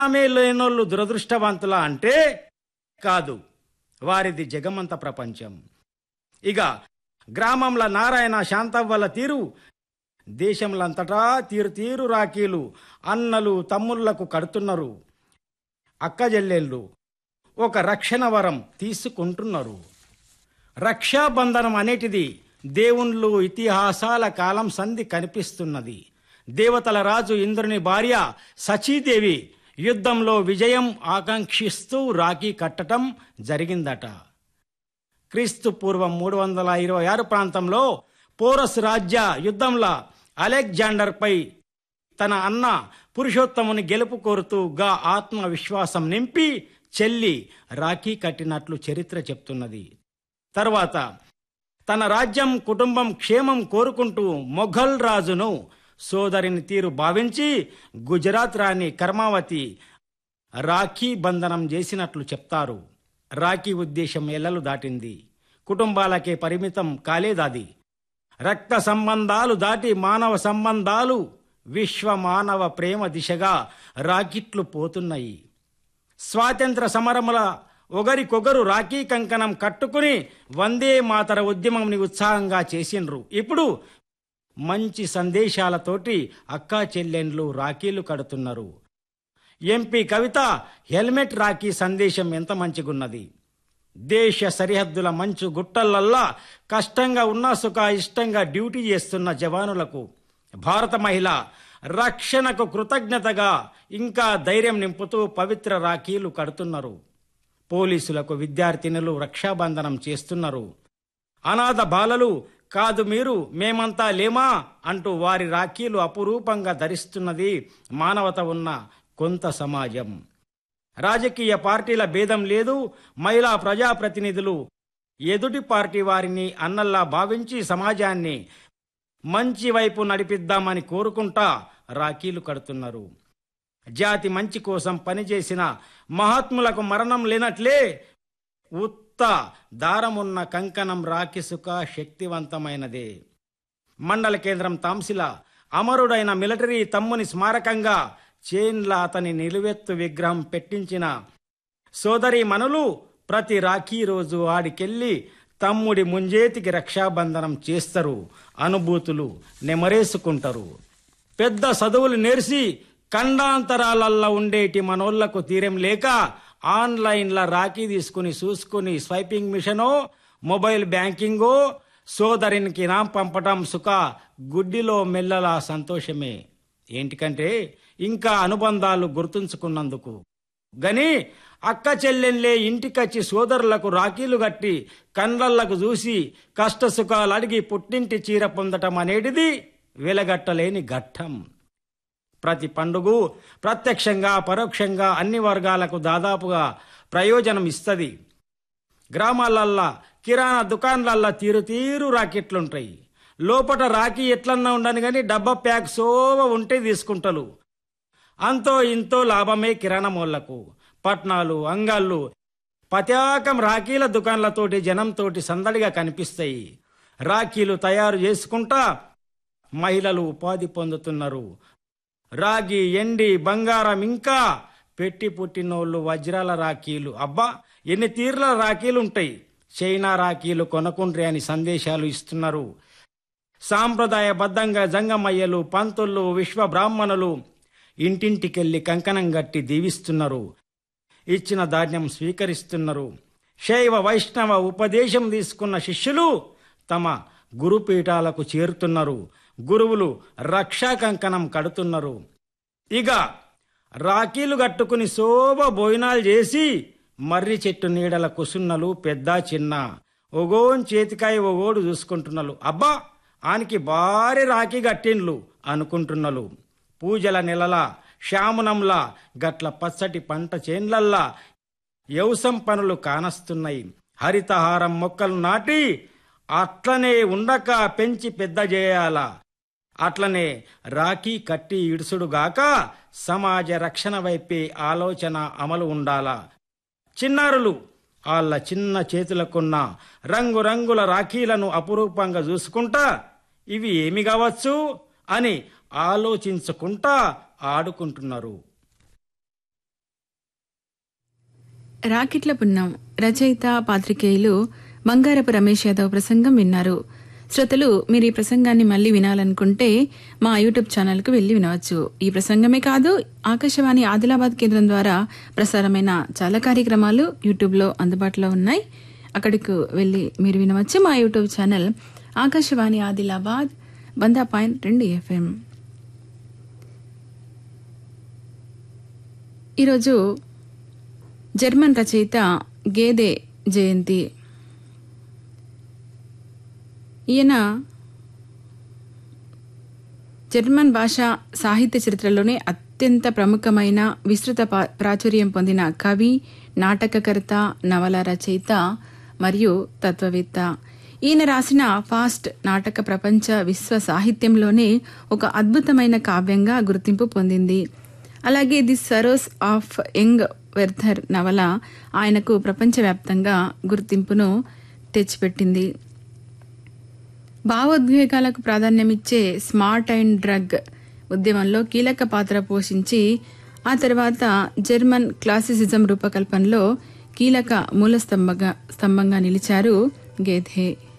ఆమె లేనోళ్ళు దురదృష్టవంతుల అంటే కాదు వారిది జగమంత ప్రపంచం ఇక గ్రామంలో నారాయణ శాంతవ్వల తీరు దేశంలంతటా తీరు తీరు రాఖీలు అన్నలు తమ్ముళ్లకు కడుతున్నారు అక్కజెల్లెళ్ళు ఒక రక్షణ వరం తీసుకుంటున్నారు రక్షాబంధనం అనేటిది దేవుళ్ళు ఇతిహాసాల కాలం సంధి కనిపిస్తున్నది దేవతల రాజు ఇంద్రుని భార్య సచీదేవి యుద్ధంలో విజయం ఆకాంక్షిస్తూ రాఖీ కట్టటం జరిగిందట క్రీస్తు పూర్వం మూడు వందల ఇరవై ఆరు ప్రాంతంలో పోరస్ రాజ్య యుద్ధంలో అలెగ్జాండర్పై తన అన్న పురుషోత్తముని గెలుపు కోరుతూ గా ఆత్మవిశ్వాసం నింపి చెల్లి రాఖీ కట్టినట్లు చరిత్ర చెప్తున్నది తర్వాత తన రాజ్యం కుటుంబం క్షేమం కోరుకుంటూ మొఘల్ రాజును సోదరిని తీరు భావించి గుజరాత్ రాణి కర్మావతి రాఖీ బంధనం చేసినట్లు చెప్తారు రాఖీ ఉద్దేశం ఎల్లలు దాటింది కుటుంబాలకే పరిమితం కాలేదది రక్త సంబంధాలు దాటి మానవ సంబంధాలు విశ్వ మానవ ప్రేమ దిశగా రాకెట్లు పోతున్నాయి స్వాతంత్ర సమరముల ఒకరికొకరు రాఖీ కంకణం కట్టుకుని వందే మాతర ఉద్యమంని ఉత్సాహంగా చేసిండ్రు ఇప్పుడు మంచి సందేశాలతోటి అక్కా చెల్లెండ్లు రాఖీలు కడుతున్నారు ఎంపీ కవిత హెల్మెట్ రాఖీ సందేశం ఎంత మంచిగున్నది దేశ సరిహద్దుల మంచు గుట్టలల్లా కష్టంగా ఉన్న సుఖ ఇష్టంగా డ్యూటీ చేస్తున్న జవానులకు భారత మహిళ రక్షణకు కృతజ్ఞతగా ఇంకా ధైర్యం నింపుతూ పవిత్ర రాఖీలు కడుతున్నారు పోలీసులకు విద్యార్థినులు రక్షాబంధనం చేస్తున్నారు అనాథ బాలలు కాదు మీరు మేమంతా లేమా అంటూ వారి రాఖీలు అపురూపంగా ధరిస్తున్నది మానవత ఉన్న కొంత సమాజం రాజకీయ పార్టీల భేదం లేదు మహిళా ప్రజాప్రతినిధులు ఎదుటి పార్టీ వారిని అన్నల్లా భావించి సమాజాన్ని మంచి వైపు నడిపిద్దామని కోరుకుంటా రాఖీలు కడుతున్నారు జాతి మంచి కోసం పనిచేసిన మహాత్ములకు మరణం లేనట్లే ఉత్త దారమున్న కంకణం రాకిసుక శక్తివంతమైనదే మండల కేంద్రం తాంసిల అమరుడైన మిలిటరీ తమ్ముని స్మారకంగా చేన్ల అతని నిలువెత్తు విగ్రహం పెట్టించిన సోదరి మనులు ప్రతి రాఖీ రోజు ఆడికెళ్ళి తమ్ముడి ముంజేతికి రక్షాబంధనం చేస్తారు అనుభూతులు నెమరేసుకుంటారు పెద్ద చదువులు నేర్సి ఖండాంతరాలల్లో ఉండేటి మనోళ్లకు తీరం లేక ఆన్లైన్ల రాఖీ తీసుకుని చూసుకుని స్వైపింగ్ మిషనో మొబైల్ బ్యాంకింగో సోదరునికి నాం పంపటం సుఖ గుడ్డిలో మెల్లలా సంతోషమే ఏంటికంటే ఇంకా అనుబంధాలు గుర్తుంచుకున్నందుకు గని అక్క చెల్లెళ్ళే ఇంటికొచ్చి సోదరులకు రాఖీలు కట్టి కండ్లళ్లకు చూసి కష్ట సుఖాలు అడిగి పుట్టింటి చీర పొందటం అనేటిది వెలగట్టలేని ఘట్టం ప్రతి పండుగ ప్రత్యక్షంగా పరోక్షంగా అన్ని వర్గాలకు దాదాపుగా ప్రయోజనం ఇస్తుంది గ్రామాలల్లా కిరాణా దుకాన్లల్లా తీరు తీరు రాకెట్లుంటాయి లోపట రాఖీ ఎట్లన్నా ఉండని కానీ డబ్బా ప్యాక్ సోవ ఉంటే తీసుకుంటారు అంతో ఇంతో లాభమే కిరాణా మోళ్లకు పట్నాలు అంగాళ్ళు పతాకం రాఖీల దుకాన్లతోటి జనంతోటి సందడిగా కనిపిస్తాయి రాఖీలు తయారు చేసుకుంటా మహిళలు ఉపాధి పొందుతున్నారు రాగి ఎండి బంగారం ఇంకా పెట్టి పుట్టినోళ్ళు వజ్రాల రాఖీలు అబ్బా ఎన్ని తీర్ల రాఖీలు ఉంటాయి చైనా రాఖీలు కొనకుండ్రి అని సందేశాలు ఇస్తున్నారు సాంప్రదాయబద్ధంగా జంగమయ్యలు పంతులు విశ్వ బ్రాహ్మణులు ఇంటింటికెళ్లి కంకణం గట్టి దీవిస్తున్నారు ఇచ్చిన ధాన్యం స్వీకరిస్తున్నారు శైవ వైష్ణవ ఉపదేశం తీసుకున్న శిష్యులు తమ గురుపీఠాలకు చేరుతున్నారు గురువులు రక్షా కంకణం కడుతున్నారు ఇక రాఖీలు కట్టుకుని శోభ భోజనాలు చేసి మర్రి చెట్టు నీడల కుసున్నలు పెద్ద చిన్న ఒగోన్ చేతికాయ ఒగోడు చూసుకుంటున్నలు అబ్బా ఆనికి భారీ రాఖీ కట్టిండ్లు అనుకుంటున్నలు పూజల నెలల శ్యామునంలా గట్ల పచ్చటి పంట చేన్లల్లా యవసం పనులు కానస్తున్నాయి హరితహారం మొక్కలు నాటి అట్లనే ఉండక పెంచి పెద్ద చేయాలా అట్లనే రాఖీ కట్టి ఇడుసుడుగాక సమాజ రక్షణ వైపే ఆలోచన అమలు ఉండాలా చిన్నారులు వాళ్ళ చిన్న చేతులకున్న రంగురంగుల రాఖీలను అపురూపంగా చూసుకుంటా ఇవి ఏమి కావచ్చు అని ఆలోచించుకుంటా ఆడుకుంటున్నారు రాకెట్ల పున్నం రచయిత పాత్రికేయులు బంగారపు రమేష్ యాదవ్ ప్రసంగం విన్నారు శ్రోతలు మీరు ఈ ప్రసంగాన్ని మళ్ళీ వినాలనుకుంటే మా యూట్యూబ్ ఛానల్కు వెళ్ళి వినవచ్చు ఈ ప్రసంగమే కాదు ఆకాశవాణి ఆదిలాబాద్ కేంద్రం ద్వారా ప్రసారమైన చాలా కార్యక్రమాలు యూట్యూబ్లో అందుబాటులో ఉన్నాయి అక్కడికి వెళ్ళి మీరు వినవచ్చు మా యూట్యూబ్ ఛానల్ ఆకాశవాణి ఆదిలాబాద్ వంద పాయింట్ రెండు ఎఫ్ఎం ఈరోజు జర్మన్ రచయిత గేదె జయంతి ఈయన జర్మన్ భాష సాహిత్య చరిత్రలోనే అత్యంత ప్రముఖమైన విస్తృత పా- ప్రాచుర్యం పొందిన కవి నాటకకర్త నవల రచయిత మరియు తత్వవేత్త ఈయన రాసిన ఫాస్ట్ నాటక ప్రపంచ విశ్వ సాహిత్యంలోనే ఒక అద్భుతమైన కావ్యంగా గుర్తింపు పొందింది అలాగే the sorrows of young Werther నవల ఆయనకు ప్రపంచవ్యాప్తంగా గుర్తింపును తెచ్చిపెట్టింది భావోద్వేగాలకు ప్రాధాన్యమిచ్చే స్మార్ట్ అండ్ డ్రగ్ ఉద్యమంలో కీలక పాత్ర పోషించి ఆ తర్వాత జర్మన్ క్లాసిసిజం రూపకల్పనలో కీలక మూల స్తంభంగా స్తంభంగా నిలిచారు గేధే